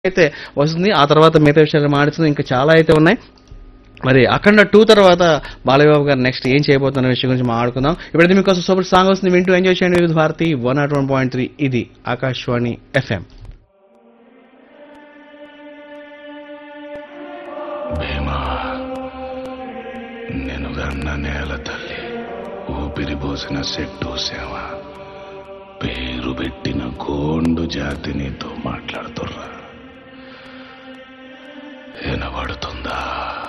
అయితే వస్తుంది ఆ తర్వాత మిగతా విషయాలు మాడుతుంది ఇంకా చాలా అయితే ఉన్నాయి మరి అఖండ టూ తర్వాత బాలబాబు గారు నెక్స్ట్ ఏం చేయబోతున్న విషయం గురించి మాట్లాడుకుందాం ఇప్పుడైతే మీకోసం సూపర్ సాంగ్ వస్తుంది వింటూ ఎంజాయ్ చేయండి Vividh Bharati one nought one point three ఇది ఆకాశవాణి ఎఫ్ఎం భీమా నేను గన్న నేల తల్లి ఊపిరి పోసిన చెట్టు సేవ పేరు పెట్టిన గోండు జాతి నీతో మాట్లాడుతుర్రా వినబడుతుందా